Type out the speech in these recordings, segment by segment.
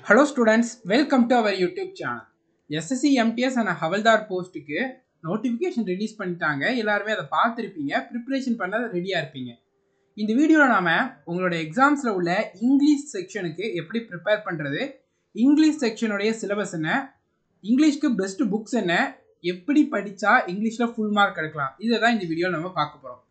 hello students welcome to our YouTube channel SSC MTS and havaldar போஸ்ட்டுக்கு notification release பண்ணிட்டாங்க எல்லாருமே அதை பார்த்துருப்பீங்க ப்ரிப்ரேஷன் பண்ண ரெடியாக இருப்பீங்க இந்த வீடியோவில் நாம் உங்களோட எக்ஸாம்ஸில் உள்ள இங்கிலீஷ் செக்ஷனுக்கு எப்படி ப்ரிப்பேர் பண்ணுறது இங்கிலீஷ் செக்ஷனுடைய சிலபஸ் என்ன இங்கிலீஷ்க்கு பெஸ்ட் புக்ஸ் என்ன எப்படி படித்தா இங்கிலீஷில் ஃபுல் மார்க் எடுக்கலாம் இதை தான் இந்த வீடியோவில் நம்ம பார்க்க போகிறோம்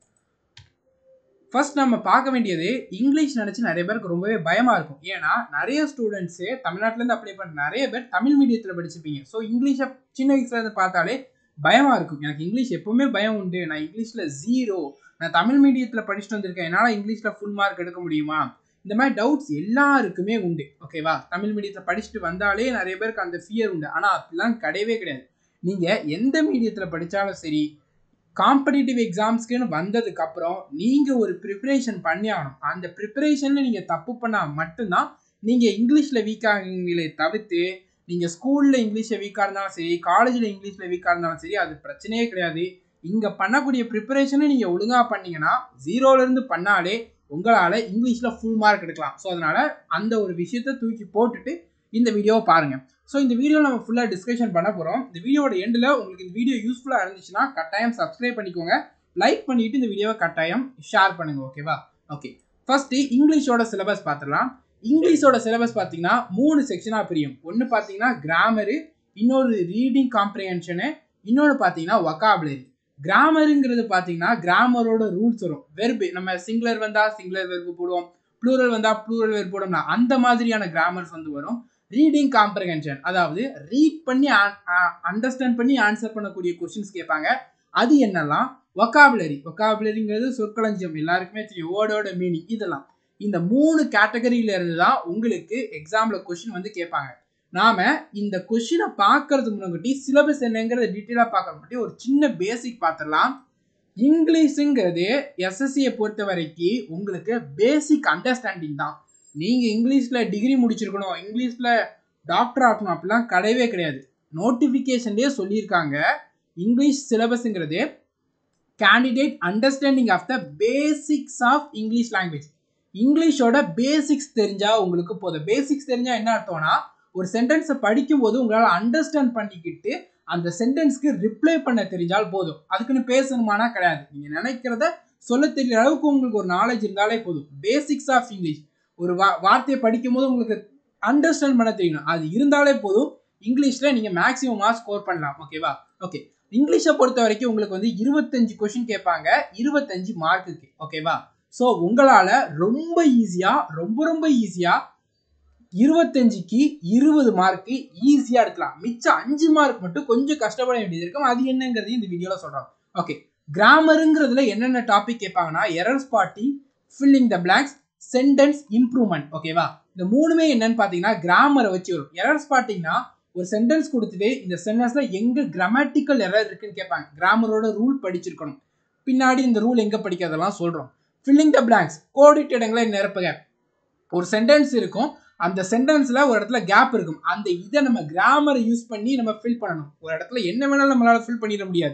ஃபர்ஸ்ட் நம்ம பார்க்க வேண்டியது இங்கிலீஷ் நினச்சி நிறைய பேருக்கு ரொம்பவே பயமாக இருக்கும் ஏன்னா நிறைய ஸ்டூடெண்ட்ஸு தமிழ்நாட்டிலேருந்து அப்ளை பண்ணுற நிறைய பேர் தமிழ் மீடியத்தில் படிச்சிருப்பீங்க ஸோ இங்கிலீஷை சின்ன வயசுலேருந்து பார்த்தாலே பயமாக இருக்கும் எனக்கு இங்கிலீஷ் எப்போவுமே பயம் உண்டு நான் இங்கிலீஷில் ஜீரோ நான் தமிழ் மீடியத்தில் படிச்சுட்டு வந்திருக்கேன் என்னால் இங்கிலீஷில் ஃபுல் மார்க் எடுக்க முடியுமா இந்த மாதிரி டவுட்ஸ் எல்லாருக்குமே உண்டு ஓகேவா தமிழ் மீடியத்தில் படிச்சுட்டு வந்தாலே நிறைய பேருக்கு அந்த ஃபியர் உண்டு ஆனால் அப்படிலாம் கிடையவே கிடையாது நீங்கள் எந்த மீடியத்தில் படித்தாலும் சரி காம்படிட்டிவ் எக்ஸாம்ஸ்க்குன்னு வந்ததுக்கப்புறம் நீங்கள் ஒரு ப்ரிப்பரேஷன் பண்ணி ஆகணும் அந்த ப்ரிப்பரேஷனில் நீங்கள் தப்பு பண்ணால் மட்டும்தான் நீங்கள் இங்கிலீஷில் வீக் ஆகுங்களே தவிர்த்து நீங்கள் ஸ்கூலில் இங்கிலீஷில் வீக்காக இருந்தாலும் சரி காலேஜில் இங்கிலீஷில் வீக்காக இருந்தாலும் சரி அது பிரச்சனையே கிடையாது இங்கே பண்ணக்கூடிய ப்ரிப்பரேஷனை நீங்கள் ஒழுங்காக பண்ணீங்கன்னா ஜீரோலேருந்து பண்ணாலே உங்களால் இங்கிலீஷில் ஃபுல் மார்க் எடுக்கலாம் ஸோ அதனால் அந்த ஒரு விஷயத்தை தூக்கி போட்டுட்டு இந்த வீடியோவை பாருங்கள் ஸோ இந்த வீடியோ நம்ம ஃபுல்லாக டிஸ்கஷன் பண்ண போகிறோம் இந்த வீடியோட எண்டில் உங்களுக்கு இந்த வீடியோ யூஸ்ஃபுல்லாக இருந்துச்சுன்னா கட்டாயம் சப்ஸ்கிரைப் பண்ணிக்கோங்க லைக் பண்ணிவிட்டு இந்த வீடியோவை கட்டாயம் ஷேர் பண்ணுங்கள் ஓகேவா ஓகே ஃபஸ்ட்டு இங்கிலீஷோட சிலபஸ் பார்த்துடலாம் இங்கிலீஷோட சிலபஸ் பார்த்தீங்கன்னா மூணு செக்ஷனாக பிரியும் ஒன்று பார்த்தீங்கன்னா கிராமரு இன்னொரு ரீடிங் காம்ப்ரிஹென்ஷனு இன்னொன்று பார்த்தீங்கன்னா ஒக்காபுலரி கிராமருங்கிறது பார்த்தீங்கன்னா கிராமரோட ரூல்ஸ் வரும் வெர்பு நம்ம சிங்குலர் வந்தால் சிங்குலர் வெர்பு போடுவோம் ப்ளூரல் வந்தால் ப்ளூரல் வெர்பு போடுவோம்னா அந்த மாதிரியான கிராமர்ஸ் வந்து வரும் ரீடிங் காம்ப்ரஹென்ஷன் அதாவது ரீட் பண்ணி அண்டர்ஸ்டாண்ட் பண்ணி ஆன்சர் பண்ணக்கூடிய கொஸ்டின்ஸ் கேட்பாங்க அது என்னெல்லாம் ஒக்காபுலரி ஒக்காபுலரிங்கிறது சொற்களஞ்சியம் எல்லாருக்குமே தெரியும் வேர்டோட மீனிங் இதெல்லாம் இந்த மூணு கேட்டகரியில இருந்து தான் உங்களுக்கு எக்ஸாம்ல கொஸ்டின் வந்து கேட்பாங்க நாம இந்த கொஸ்டினை பார்க்கறதுக்கு முன்னாடி சிலபஸ் என்னங்கிறத டீட்டெயிலாக பார்க்கற முன்னாடி ஒரு சின்ன பேசிக் பார்த்துடலாம் இங்கிலீஷுங்கிறது எஸ்எஸ்சியை பொறுத்த வரைக்கும் உங்களுக்கு பேசிக் அண்டர்ஸ்டாண்டிங் தான் நீங்கள் இங்கிலீஷில் டிகிரி முடிச்சிருக்கணும் இங்கிலீஷில் டாக்டர் ஆகணும் அப்படிலாம் கிடையவே கிடையாது நோட்டிஃபிகேஷன்லேயே சொல்லியிருக்காங்க இங்கிலீஷ் சிலபஸுங்கிறது candidate understanding of the basics of English language இங்கிலீஷோட பேசிக்ஸ் தெரிஞ்சால் உங்களுக்கு போதும் பேசிக்ஸ் தெரிஞ்சால் என்ன அர்த்தம்னா ஒரு சென்டென்ஸை படிக்கும்போது உங்களால் அண்டர்ஸ்டாண்ட் பண்ணிக்கிட்டு அந்த சென்டென்ஸ்க்கு ரிப்ளை பண்ண தெரிஞ்சால் போதும் அதுக்குன்னு பேசணுமானா கிடையாது நீங்கள் நினைக்கிறத சொல்ல தெரியற அளவுக்கு உங்களுக்கு ஒரு நாலேஜ் இருந்தாலே போதும் பேசிக்ஸ் ஆஃப் இங்கிலீஷ் ஒரு வா வார்த்தையை படிக்கும் போது உங்களுக்கு அண்டர்ஸ்டாண்ட் பண்ண தெரியணும் அது இருந்தாலே போதும் இங்கிலீஷில் நீங்கள் மேக்ஸிமம் மார்க் ஸ்கோர் பண்ணலாம் ஓகேவா ஓகே இங்கிலீஷை பொறுத்த வரைக்கும் உங்களுக்கு வந்து இருபத்தஞ்சு கொஷின் கேட்பாங்க இருபத்தஞ்சு மார்க்குக்கு ஓகேவா ஸோ உங்களால் ரொம்ப ஈஸியாக ரொம்ப ரொம்ப ஈஸியாக இருபத்தஞ்சுக்கு இருபது மார்க்கு ஈஸியாக எடுக்கலாம் மிச்சம் அஞ்சு மார்க் மட்டும் கொஞ்சம் கஷ்டப்பட வேண்டியது இருக்கும் அது என்னங்கிறதையும் இந்த வீடியோவில் சொல்கிறோம் ஓகே கிராமருங்கிறதுல என்னென்ன டாபிக் கேட்பாங்கன்னா error spotting filling the blanks sentence improvement ஓகேவா இந்த மூணுமே என்னன்னு பார்த்தீங்கன்னா கிராமரை வச்சு வரும் எரர் ஸ்பாட்டிங்னா ஒரு சென்டென்ஸ் கொடுத்துட்டு இந்த சென்டென்ஸ்ல எங்க கிராமட்டிக்கல் எரர் இருக்குன்னு கேட்பாங்க கிராமரோட ரூல் படிச்சிருக்கணும் பின்னாடி இந்த ரூல் எங்க படிக்கிறதெல்லாம் சொல்றோம் ஃபில்லிங் த பிளாங்க்ஸ் கோடிட்ட இடங்களை நிரப்புக ஒரு சென்டென்ஸ் இருக்கும் அந்த சென்டென்ஸ்ல ஒரு இடத்துல கேப் இருக்கும் அந்த இதை நம்ம கிராமரை யூஸ் பண்ணி நம்ம ஃபில் பண்ணணும் ஒரு இடத்துல என்ன வேணாலும் நம்மளால ஃபில் பண்ணிட முடியாது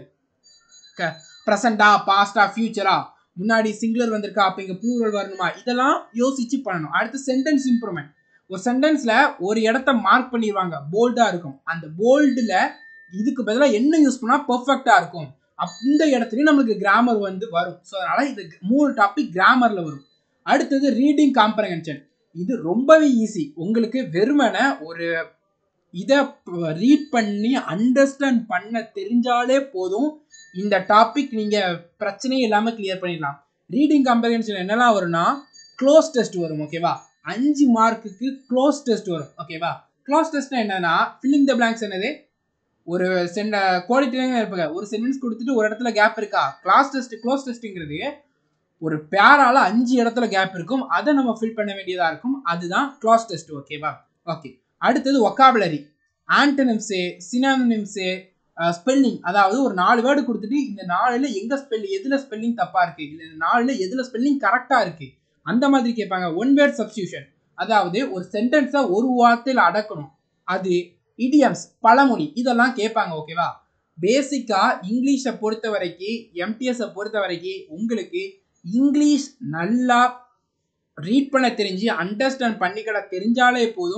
ப்ரெசண்டா பாஸ்டா ஃபியூச்சரா முன்னாடி சிங்குலர் வந்திருக்கா அப்போ இங்கே ப்ளூரல் வரணுமா இதெல்லாம் யோசிச்சு பண்ணணும் அடுத்து சென்டென்ஸ் இம்ப்ரூவ்மெண்ட் ஒரு சென்டென்ஸில் ஒரு இடத்த மார்க் பண்ணிடுவாங்க போல்டாக இருக்கும் அந்த போல்டில் இதுக்கு பதிலாக என்ன யூஸ் பண்ணால் பர்ஃபெக்டாக இருக்கும் அந்த இடத்துலையும் நம்மளுக்கு கிராமர் வந்து வரும் ஸோ அதனால் இது மூணு டாபிக் கிராமரில் வரும் அடுத்தது ரீடிங் காம்ப்ரஹென்ஷன் இது ரொம்பவே ஈஸி உங்களுக்கு வெறுமனை ஒரு இதை ரீட் பண்ணி அண்டர்ஸ்டாண்ட் பண்ண தெரிஞ்சாலே போதும் இந்த டாபிக் நீங்கள் பிரச்சனையே இல்லாமல் கிளியர் பண்ணிடலாம் ரீடிங் காம்பரேஷன் என்னெல்லாம் வரும்னா க்ளோஸ் டெஸ்ட் வரும் ஓகேவா அஞ்சு மார்க்குக்கு க்ளோஸ் டெஸ்ட் வரும் ஓகேவா க்ளோஸ் டெஸ்ட்னா என்னன்னா ஃபில்லிங் த பிளாங்க்ஸ் என்னது ஒரு சென்ட குவாலிட்டியாக இருப்பாங்க ஒரு சென்டென்ஸ் கொடுத்துட்டு ஒரு இடத்துல கேப் இருக்கா கிளாஸ் டெஸ்ட் க்ளோஸ் டெஸ்ட்டுங்கிறது ஒரு பேரால அஞ்சு இடத்துல கேப் இருக்கும் அதை நம்ம ஃபில் பண்ண வேண்டியதாக இருக்கும் அதுதான் க்ளாஸ் டெஸ்ட் ஓகேவா ஓகே அடுத்தது ஒக்காபுலரி ஆன்டனிம்ஸு சினானிம்ஸு ஸ்பெல்லிங் அதாவது ஒரு நாலு வேர்டு கொடுத்துட்டு இந்த நாலில் எங்கே ஸ்பெல் எதில் ஸ்பெல்லிங் தப்பாக இருக்குது இந்த நாலில் எதில் ஸ்பெல்லிங் கரெக்டாக இருக்குது அந்த மாதிரி கேட்பாங்க ஒன் வேர்ட் சப்ஸ்டியூஷன் அதாவது ஒரு சென்டென்ஸை ஒரு வார்த்தையில் அடக்கணும் அது இடியம்ஸ் பழமொழி இதெல்லாம் கேட்பாங்க ஓகேவா பேசிக்காக இங்கிலீஷை பொறுத்த வரைக்கும் எம்டிஎஸை பொறுத்த வரைக்கும் உங்களுக்கு இங்கிலீஷ் நல்லா ரீட் பண்ண தெரிஞ்சு அண்டர்ஸ்டாண்ட் பண்ணிக்கிட தெரிஞ்சாலே போதும்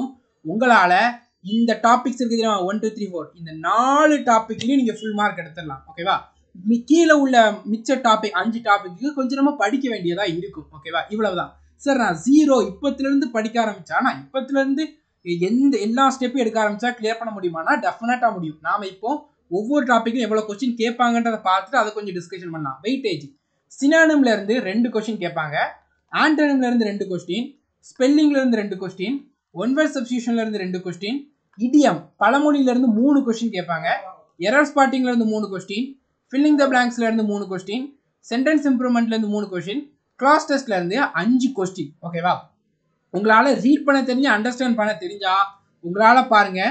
உங்களால் இந்த டாபிக்ஸ் இருக்குது தெரியுமா ஒன் டூ த்ரீ ஃபோர் இந்த நாலு டாப்பிக்லையும் நீங்கள் ஃபுல் மார்க் எடுத்துடலாம் ஓகேவா மி- கீழே உள்ள மிச்ச டாபிக் அஞ்சு டாபிக்கு கொஞ்சம் நம்ம படிக்க வேண்டியதா இருக்கும் ஓகேவா இவ்வளவுதான் சார் நான் ஜீரோ இப்பத்துலேருந்து படிக்க ஆரம்பிச்சா நான் இப்பத்துலேருந்து எந்த எல்லா ஸ்டெப்பும் எடுக்க ஆரம்பிச்சா கிளியர் பண்ண முடியுமானா டெஃபினட்டாக முடியும் நாம இப்போ ஒவ்வொரு டாப்பிக்கும் எவ்வளோ கொஸ்டின் கேட்பாங்கன்றதை பார்த்துட்டு அதை கொஞ்சம் டிஸ்கஷன் பண்ணலாம் வெயிட்டேஜ் சினானிம்ல இருந்து ரெண்டு கொஸ்டின் கேட்பாங்க ஆண்டனிம்ல இருந்து ரெண்டு கொஸ்டின் ஸ்பெல்லிங்ல இருந்து ரெண்டு கொஸ்டின் ஒன் வேர்ட் சப்ஸ்டியூஷன்ல இருந்து ரெண்டு கொஸ்டின் இடியம் பழமொழியில இருந்து மூணு கொஸ்டின் கேட்பாங்க எரர் ஸ்பாட்டிங்ல இருந்து மூணு கொஸ்டின் ஃபில்லிங் த பிளாங்க்ஸ்ல இருந்து மூணு கொஸ்டின் சென்டென்ஸ் இம்ப்ரூவ்மெண்ட்ல இருந்து மூணு கொஸ்டின் கிளாஸ் டெஸ்ட்ல இருந்து அஞ்சு கொஸ்டின் ஓகேவா உங்களால ரீட் பண்ண தெரிஞ்சு அண்டர்ஸ்டாண்ட் பண்ண தெரிஞ்சா உங்களால பாருங்க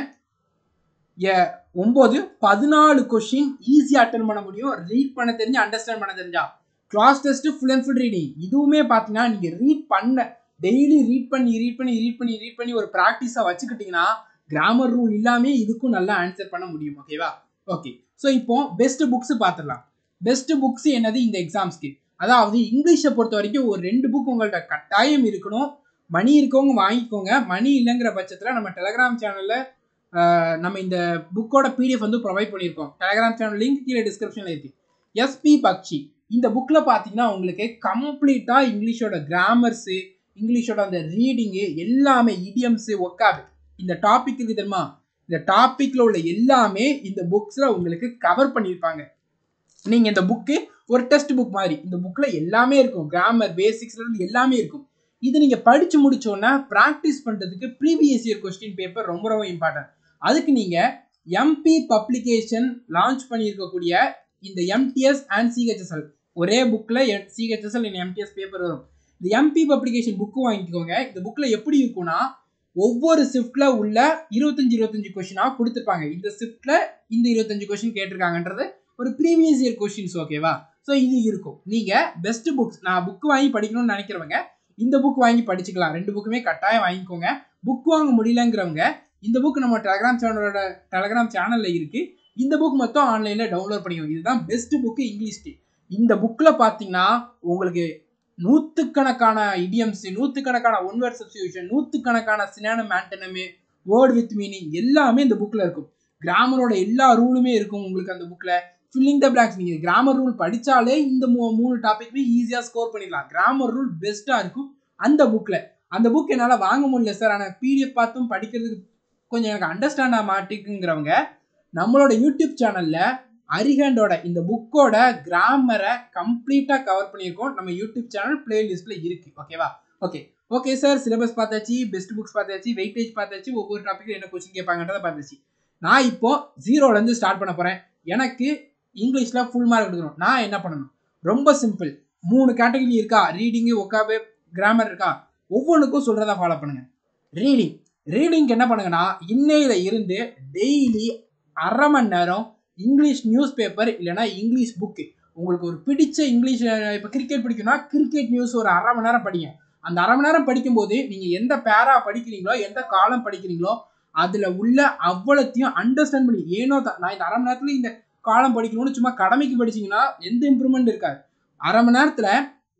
எ- ஒன்பது பதினாலு கொஸ்டின் ஈஸியாக அட்டன் பண்ண முடியும் ரீட் பண்ண தெரிஞ்சு அண்டர்ஸ்டாண்ட் பண்ண தெரிஞ்சா class test full and full reading இதுவுமே பார்த்தீங்கன்னா நீங்கள் ரீட் பண்ண டெய்லி ரீட் பண்ணி ரீட் பண்ணி ரீட் பண்ணி ரீட் பண்ணி ஒரு ப்ராக்டிஸாக வச்சுக்கிட்டிங்கன்னா கிராமர் ரூல் இல்லாமே இதுக்கும் நல்லா ஆன்சர் பண்ண முடியும் ஓகேவா ஓகே ஸோ இப்போ பெஸ்ட் புக்ஸ் பார்த்துடலாம் பெஸ்ட் புக்ஸ் என்னது இந்த எக்ஸாம்ஸ்க்கு அதாவது இங்கிலீஷை பொறுத்த வரைக்கும் ஒரு ரெண்டு புக் உங்கள்ட்ட கட்டாயம் இருக்கணும் மணி இருக்கவங்க வாங்கிக்கோங்க மணி இல்லைங்கிற பட்சத்தில் நம்ம டெலகிராம் சேனலில் நம்ம இந்த புக்கோட பிடிஎஃப் வந்து ப்ரொவைட் பண்ணியிருக்கோம் டெலகிராம் சேனல் லிங்க் கீழே டிஸ்கிரிப்ஷனில் இருக்கு எஸ்பி பக்ஷி இந்த புக்கில் பார்த்தீங்கன்னா உங்களுக்கு கம்ப்ளீட்டாக இங்கிலீஷோட கிராமர்ஸு இங்கிலீஷோட அந்த ரீடிங்கு எல்லாமே இடியம்ஸு ஒக்காபு இந்த டாபிக் இருக்கு தெரியுமா இந்த டாப்பிக்கில் உள்ள எல்லாமே இந்த புக்ஸில் உங்களுக்கு கவர் பண்ணியிருப்பாங்க நீங்கள் இந்த புக்கு ஒரு டெஸ்ட் புக் மாதிரி இந்த புக்கில் எல்லாமே இருக்கும் கிராமர் பேசிக்ஸ்லேருந்து எல்லாமே இருக்கும் இது நீங்கள் படித்து முடிச்சோன்னா ப்ராக்டிஸ் பண்ணுறதுக்கு ப்ரீவியஸ் இயர் கொஸ்டின் பேப்பர் ரொம்ப ரொம்ப இம்பார்ட்டன்ட் அதுக்கு நீங்கள் எம்பி பப்ளிகேஷன் லான்ச் பண்ணியிருக்கக்கூடிய இந்த எம்டிஎஸ் அண்ட் சிஹெச்எஸ்எல் ஒரே புக்கில் சிஹெச்எஸ்எல் இந்த எம்டிஎஸ் பேப்பர் வரும் இந்த எம்பி பப்ளிகேஷன் புக்கு வாங்கிக்கோங்க இந்த புக்கில் எப்படி இருக்கும்னா ஒவ்வொரு ஷிஃப்ட்டில் உள்ள இருபத்தஞ்சு இருபத்தஞ்சு கொஷினாக கொடுத்துருப்பாங்க இந்த ஷிஃப்ட்டில் இந்த இருபத்தஞ்சு கொஷின் கேட்டிருக்காங்கன்றது ஒரு ப்ரீவியஸ் இயர் கொஷின்ஸ் ஓகேவா ஸோ இது இருக்கும் நீங்கள் பெஸ்ட் புக்ஸ் நான் புக் வாங்கி படிக்கணும்னு நினைக்கிறவங்க இந்த புக் வாங்கி படிச்சுக்கலாம் ரெண்டு புக்குமே கட்டாயம் வாங்கிக்கோங்க புக் வாங்க முடியலங்கிறவங்க இந்த புக் நம்ம டெலகிராம் சேனலோட டெலகிராம் சேனலில் இருக்குது இந்த புக் மொத்தம் ஆன்லைனில் டவுன்லோட் பண்ணிக்கோங்க இதுதான் பெஸ்ட் புக்கு இங்கிலீஷ்க்கு இந்த புக்கில் பார்த்தீங்கன்னா உங்களுக்கு நூற்றுக்கணக்கான இடியம்ஸ் நூற்றுக்கணக்கான ஒன் வேர்ட் சப்ஸ்டியூஷன் நூற்றுக்கணக்கான synonym antonym word with meaning எல்லாமே இந்த புக்கில் இருக்கும் கிராமரோட எல்லா ரூலுமே இருக்கும் உங்களுக்கு அந்த புக்கில் ஃபில்லிங் த பிளாக்ஸ் நீங்கள் கிராமர் ரூல் படித்தாலே இந்த மூ மூணு டாப்பிக்குமே ஈஸியாக ஸ்கோர் பண்ணிடலாம் கிராமர் ரூல் பெஸ்ட்டாக இருக்கும் அந்த புக்கில் அந்த புக் என்னால் வாங்க முடியல சார் ஆனால் பிடிஎஃப் பார்த்தும் படிக்கிறதுக்கு கொஞ்சம் எனக்கு அண்டர்ஸ்டாண்ட் ஆக மாட்டேங்குங்கிறவங்க நம்மளோட யூடியூப் சேனலில் அரிஹண்டோட இந்த புக்கோட கிராமரை கம்ப்ளீட்டாக கவர் பண்ணியிருக்கோம் நம்ம யூடியூப் சேனல் பிளேலிஸ்ட்டில் இருக்குது ஓகேவா ஓகே ஓகே சார் சிலபஸ் பார்த்தாச்சு பெஸ்ட் புக்ஸ் பார்த்தாச்சு வெயிட்டேஜ் பார்த்தாச்சு ஒவ்வொரு டாப்பிக்கும் என்ன கொஸ்டின் கேட்பாங்கன்றதை பார்த்தாச்சு நான் இப்போ ஜீரோலேருந்து ஸ்டார்ட் பண்ண போகிறேன் எனக்கு இங்கிலீஷில் ஃபுல் மார்க் எடுக்கணும் நான் என்ன பண்ணணும் ரொம்ப சிம்பிள் மூணு கேட்டகரி இருக்கா ரீடிங்கு ஒக்காபு கிராமர் இருக்கா ஒவ்வொன்றுக்கும் சொல்கிறத ஃபாலோ பண்ணுங்க ரீடிங் ரீடிங்க்கு என்ன பண்ணுங்கன்னா இன்னையில இருந்து டெய்லி அரை மணி நேரம் இங்கிலீஷ் நியூஸ் பேப்பர் இல்லைன்னா இங்கிலீஷ் புக்கு உங்களுக்கு ஒரு பிடிச்ச இங்கிலீஷ் இப்போ கிரிக்கெட் பிடிக்கும்னா கிரிக்கெட் நியூஸ் ஒரு அரை மணி நேரம் படிங்க அந்த அரை மணி நேரம் படிக்கும்போது நீங்கள் எந்த பேரா படிக்கிறீங்களோ எந்த காலம் படிக்கிறீங்களோ அதில் உள்ள அவ்வளோத்தையும் அண்டர்ஸ்டாண்ட் பண்ணி ஏனோ தான் நான் இந்த அரை மணி நேரத்தில் இந்த காலம் படிக்கணும்னு சும்மா கடமைக்கு படிச்சீங்கன்னா எந்த இம்ப்ரூவ்மெண்ட் இருக்காது அரை மணி நேரத்தில்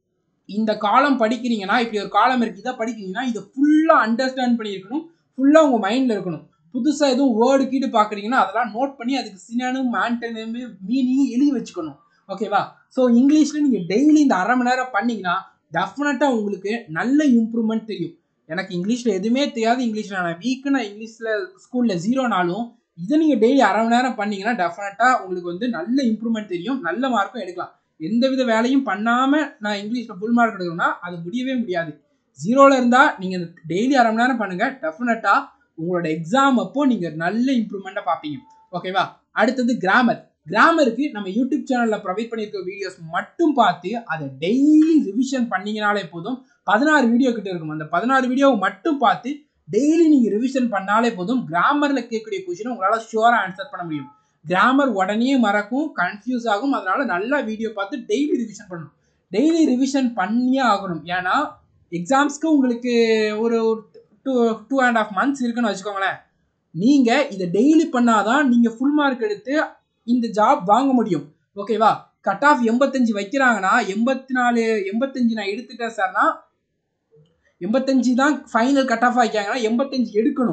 இந்த காலம் படிக்கிறீங்கன்னா இப்படி ஒரு காலம் இருக்குது இதை படிக்கிறீங்கன்னா இதை ஃபுல்லாக அண்டர்ஸ்டாண்ட் பண்ணியிருக்கணும் ஃபுல்லாக உங்கள் மைண்டில் இருக்கணும் புதுசாக எதுவும் வேர்டு கீடு பார்க்குறீங்கன்னா அதெல்லாம் நோட் பண்ணி அதுக்கு சினானும் மேண்டனு மீனிங் எழுதி வச்சுக்கணும் ஓகேவா ஸோ இங்கிலீஷில் நீங்கள் டெய்லி இந்த அரை மணி நேரம் பண்ணீங்கன்னா டெஃபினட்டாக உங்களுக்கு நல்ல இம்ப்ரூவ்மெண்ட் தெரியும் எனக்கு இங்கிலீஷில் எதுவுமே தெரியாது இங்கிலீஷில் நான் வீக்கு நான் இங்கிலீஷில் ஸ்கூலில் ஜீரோனாலும் இதை நீங்கள் டெய்லி அரை மணி நேரம் பண்ணீங்கன்னா டெஃபினட்டாக உங்களுக்கு வந்து நல்ல இம்ப்ரூவ்மெண்ட் தெரியும் நல்ல மார்க்கும் எடுக்கலாம் எந்தவித வேலையும் பண்ணாமல் நான் இங்கிலீஷில் ஃபுல் மார்க் எடுக்கணும்னா அது முடியவே முடியாது ஜீரோவில் இருந்தால் நீங்கள் டெய்லி அரை மணி நேரம் பண்ணுங்கள் டெஃபினட்டாக உங்களோட எக்ஸாம் அப்போ நீங்கள் நல்ல இம்ப்ரூவ்மெண்ட்டை பார்ப்பீங்க ஓகேவா அடுத்தது கிராமர் கிராமருக்கு நம்ம யூடியூப் சேனலில் ப்ரொவைட் பண்ணியிருக்க வீடியோஸ் மட்டும் பார்த்து அதை டெய்லி ரிவிஷன் பண்ணீங்கனாலே போதும் பதினாறு வீடியோ கிட்ட இருக்கும் அந்த பதினாறு வீடியோவை மட்டும் பார்த்து டெய்லி நீங்கள் ரிவிஷன் பண்ணாலே போதும் கிராமரில் கேட்கக்கூடிய கொஷினை உங்களால் ஷுவராக ஆன்சர் பண்ண முடியும் கிராமர் உடனே மறக்கும் கன்ஃபியூஸ் ஆகும் அதனால நல்லா வீடியோ பார்த்து டெய்லி ரிவிஷன் பண்ணணும் டெய்லி ரிவிஷன் பண்ணியே ஆகணும் ஏன்னா எக்ஸாம்ஸ்க்கு உங்களுக்கு ஒரு two two and half months இருக்குன்னு வச்சுக்கோங்களேன் நீங்கள் இதை டெய்லி பண்ணாதான் நீங்கள் ஃபுல் மார்க் எடுத்து இந்த ஜாப் வாங்க முடியும் ஓகேவா கட் ஆஃப் எண்பத்தஞ்சு வைக்கிறாங்கன்னா எண்பத்தி நாலு எண்பத்தஞ்சு நான் எடுத்துட்டேன் சார்னா எண்பத்தஞ்சு தான் ஃபைனல் கட் ஆஃப் ஆக்கியாங்கன்னா எண்பத்தஞ்சு எடுக்கணும்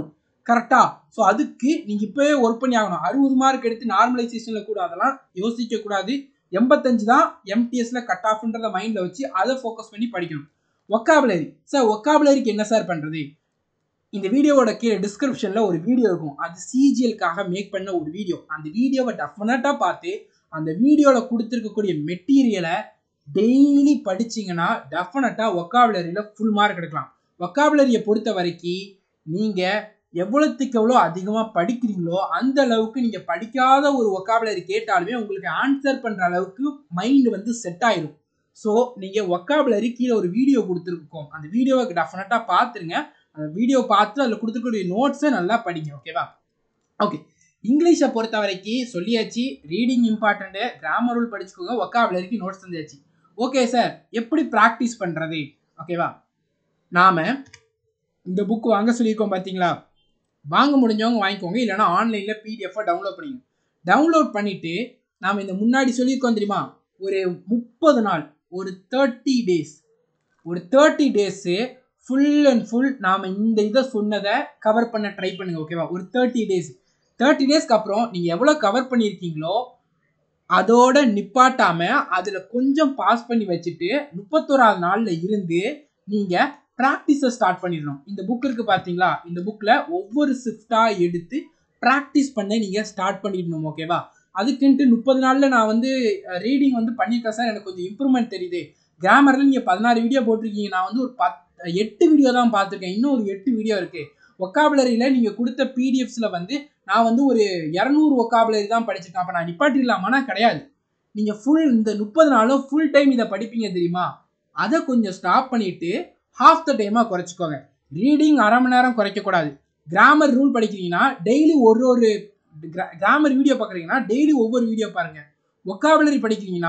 கரெக்டா ஸோ அதுக்கு நீங்க இப்பவே ஒர்க் பண்ணி ஆகணும் அறுபது மார்க் எடுத்து நார்மலைசேஷன்ல கூட அதெல்லாம் யோசிக்க கூடாது எண்பத்தஞ்சு தான் எம்டிஎஸ்ல கட் ஆஃப்ன்றத மைண்ட்ல வச்சு அதை ஃபோக்கஸ் பண்ணி படிக்கணும் ஒக்காபுலரி சார் ஒக்காபுலரிக்கு என்ன சார் பண்றது இந்த வீடியோவோட கீழே டிஸ்கிரிப்ஷன்ல ஒரு வீடியோ இருக்கும் அது சிஜிஎல்காக மேக் பண்ண ஒரு வீடியோ அந்த வீடியோவை டெஃபினட்டா பார்த்து அந்த வீடியோவில் கொடுத்துருக்கக்கூடிய மெட்டீரியலை டெய்லி படிச்சிங்கன்னா டெஃபினட்டாக ஒக்காபுலரியில் ஃபுல் மார்க் எடுக்கலாம் ஒக்காபுலரியை பொறுத்த வரைக்கும் நீங்கள் எவ்வளோத்துக்கு எவ்வளோ அதிகமாக படிக்கிறீங்களோ அந்த அளவுக்கு நீங்கள் படிக்காத ஒரு ஒக்காபுலரி கேட்டாலுமே உங்களுக்கு ஆன்சர் பண்ணுற அளவுக்கு மைண்டு வந்து செட் ஆயிரும் ஸோ நீங்கள் ஒக்காபுலரி கீழே ஒரு வீடியோ கொடுத்துருக்கோம் அந்த வீடியோவை டெஃபினட்டாக பார்த்துருங்க அந்த வீடியோ பார்த்து அதில் கொடுத்துருக்கக்கூடிய நோட்ஸை நல்லா படிங்க ஓகேவா ஓகே இங்கிலீஷை பொறுத்த வரைக்கும் சொல்லியாச்சு ரீடிங் இம்பார்ட்டண்ட்டு கிராமர் ரூல் படிச்சுக்கோங்க ஒக்காபுலரிக்கு நோட்ஸ் தந்தாச்சு ஓகே சார் எப்படி ப்ராக்டிஸ் பண்ணுறது ஓகேவா நாம் இந்த புக் வாங்க சொல்லியிருக்கோம் பார்த்தீங்களா வாங்க முடிஞ்சவங்க வாங்கிக்கோங்க இல்லைனா ஆன்லைனில் பிடிஎஃபாக டவுன்லோட் பண்ணிங்க டவுன்லோட் பண்ணிவிட்டு நாம் இந்த முன்னாடி சொல்லியிருக்கோம் தெரியுமா ஒரு முப்பது நாள் ஒரு தேர்ட்டி டேஸ் ஒரு thirty days full and full நாம் இந்த இதை சொன்னதை கவர் பண்ண ட்ரை பண்ணுங்க ஓகேவா ஒரு தேர்ட்டி டேஸ் தேர்ட்டி டேஸ்க்கு அப்புறம் நீங்கள் எவ்வளோ கவர் பண்ணியிருக்கீங்களோ அதோட நிப்பாட்டாம அதில் கொஞ்சம் பாஸ் பண்ணி வச்சுட்டு முப்பத்தோராது நாளில் இருந்து நீங்கள் ப்ராக்டிஸை ஸ்டார்ட் பண்ணிடணும் இந்த புக் இருக்குது பார்த்தீங்களா இந்த புக்கில் ஒவ்வொரு ஷிஃப்டாக எடுத்து ப்ராக்டிஸ் பண்ண நீங்கள் ஸ்டார்ட் பண்ணிடணும் ஓகேவா அதுக்குன்ட்டு முப்பது நாளில் நான் வந்து ரீடிங் வந்து பண்ணியிருக்கேன் சார் எனக்கு கொஞ்சம் இம்ப்ரூவ்மெண்ட் தெரியுது கிராமரில் நீங்கள் பதினாறு வீடியோ போட்டிருக்கீங்க நான் வந்து ஒரு பத் எட்டு வீடியோ தான் பார்த்துருக்கேன் இன்னும் ஒரு எட்டு வீடியோ இருக்குது ஒக்காபுலரியில் நீங்கள் கொடுத்த பிடிஎஃப்ஸில் வந்து நான் வந்து ஒரு இரநூறு ஒக்காபுலரி தான் படிச்சிருக்கேன் அப்போ நான் நிப்பாட்டிடலாமானா கிடையாது நீங்கள் ஃபுல் இந்த முப்பது நாளும் ஃபுல் டைம் இதை படிப்பீங்க தெரியுமா அதை கொஞ்சம் ஸ்டாப் பண்ணிவிட்டு ஹாஃப் த டைமாக குறைச்சிக்கோங்க ரீடிங் அரை மணி நேரம் குறைக்கக்கூடாது கிராமர் ரூல் படிக்கிறீங்கன்னா டெய்லி ஒரு ஒரு கிராமர் வீடியோ பார்க்குறீங்கன்னா டெய்லி ஒவ்வொரு வீடியோ பாருங்கள் ஒக்காபுலரி படிக்கிறீங்கன்னா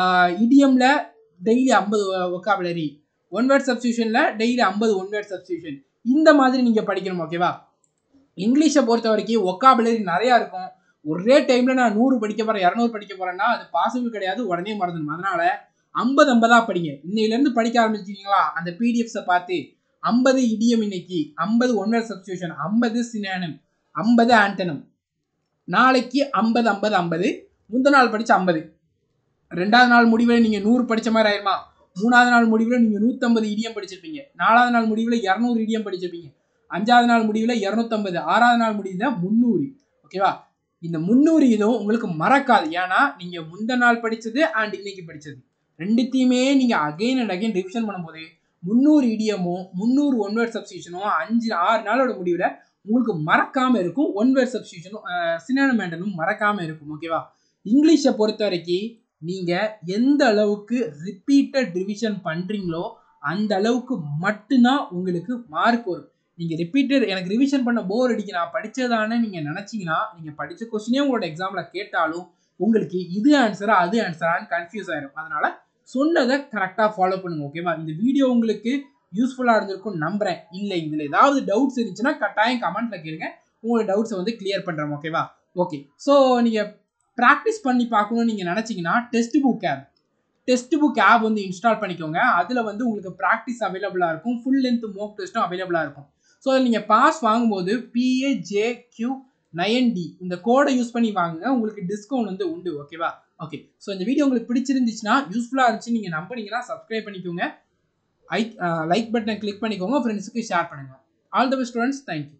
இடிஎம்ல டெய்லி ஐம்பது ஒக்காபுலரி ஒன் வேர்ட் சப்ஸ்டியூஷனில் டெய்லி ஐம்பது ஒன் வேர்ட் சப்ஸ்டியூஷன் இந்த மாதிரி நீங்கள் படிக்கணும் ஓகேவா இங்கிலீஷை பொறுத்த வரைக்கும் ஒக்காபுலரி நிறையா இருக்கும் ஒரே டைமில் நான் நூறு படிக்க போகிறேன் இரநூறு படிக்க போகிறேன்னா அது பாசிபிள் கிடையாது உடனே மறந்துடும் அதனால் ஐம்பது ஐம்பதாக படிங்க இன்னையிலேருந்து படிக்க ஆரம்பிச்சிட்டீங்களா அந்த பிடிஎஃப்ஸை பார்த்து ஐம்பது இடியம் இன்னைக்கு ஐம்பது ஒன் வேர்ட் சப்ஸ்டியூஷன் ஐம்பது சினானம் ஐம்பது ஆண்டனம் நாளைக்கு ஐம்பது ஐம்பது ஐம்பது முந்த நாள் படித்த ஐம்பது ரெண்டாவது நாள் முடிவில் நீங்கள் நூறு படித்த மாதிரி ஆயிருமா மூணாவது நாள் முடிவில் நீங்கள் நூற்றம்பது இடியம் படிச்சிருப்பீங்க நாலாவது நாள் முடிவில் இரநூறு இடியம் படிச்சிருப்பீங்க அஞ்சாவது நாள் முடிவில் இரநூத்தம்பது ஆறாவது நாள் முடிவில் முந்நூறு ஓகேவா இந்த முந்நூறு இதுவும் உங்களுக்கு மறக்காது ஏன்னா நீங்கள் முந்த நாள் படித்தது அண்ட் இன்னைக்கு படித்தது ரெண்டுத்தையுமே நீங்கள் அகைன் அண்ட் அகைன் ரிவிஷன் பண்ணும்போது முந்நூறு இடியமும் முந்நூறு ஒன் வேர்ட் சப்ஸ்டியூஷனும் அஞ்சு ஆறு நாளோட முடிவில் உங்களுக்கு மறக்காமல் இருக்கும் ஒன் வேர்ட் சப்ஸ்டியூஷனும் சினானமேண்டனும் மறக்காமல் இருக்கும் ஓகேவா இங்கிலீஷை பொறுத்த வரைக்கும் நீங்கள் எந்த அளவுக்கு ரிப்பீட்டட் ரிவிஷன் பண்ணுறீங்களோ அந்த அளவுக்கு மட்டும்தான் உங்களுக்கு மார்க் வரும் நீங்கள் ரிப்பீட்டட் எனக்கு ரிவிஷன் பண்ண போர் அடிக்க நான் படித்ததானே நீங்கள் நினச்சிங்கன்னா நீங்கள் படித்த கொஸ்டினே உங்களோட எக்ஸாமில் கேட்டாலும் உங்களுக்கு இது ஆன்சரா அது ஆன்சரான்னு கன்ஃபியூஸ் ஆயிரும் அதனால் சொன்னதை கரெக்டாக ஃபாலோ பண்ணுங்க ஓகேவா இந்த வீடியோ உங்களுக்கு யூஸ்ஃபுல்லாக இருந்திருக்கும் நம்புறேன் இல்லை இதில் ஏதாவது டவுட்ஸ் இருந்துச்சுன்னா கட்டாயம் கமெண்ட்டில் கேளுங்க உங்களோட டவுட்ஸை வந்து கிளியர் பண்ணுறோம் ஓகேவா ஓகே ஸோ நீங்கள் ப்ராக்டிஸ் பண்ணி பார்க்கணும்னு நீங்கள் நினச்சிங்கன்னா Testbook app Testbook app install இன்ஸ்டால் பண்ணிக்கோங்க அதில் வந்து உங்களுக்கு ப்ராக்டிஸ் அவைலபிளாக இருக்கும் ஃபுல் லென்த் மோக் டெஸ்ட்டும் அவைலபிளாக இருக்கும் ஸோ நீங்கள் பாஸ் வாங்கும்போது பிஏஜேக்யூ நயன் டி இந்த கோடை யூஸ் பண்ணி வாங்குங்க உங்களுக்கு டிஸ்கவுண்ட் வந்து உண்டு ஓகேவா ஓகே ஸோ இந்த வீடியோ உங்களுக்கு பிடிச்சிருந்துச்சுன்னா யூஸ்ஃபுல்லாக இருந்துச்சு நீங்கள் நம்பினீங்கன்னா சப்ஸ்கிரைப் பண்ணிக்கோங்க ஐ லைக் பட்டனை கிளிக் பண்ணிக்கோங்க ஃப்ரெண்ட்ஸுக்கு ஷேர் பண்ணுங்கள் all the best students thank you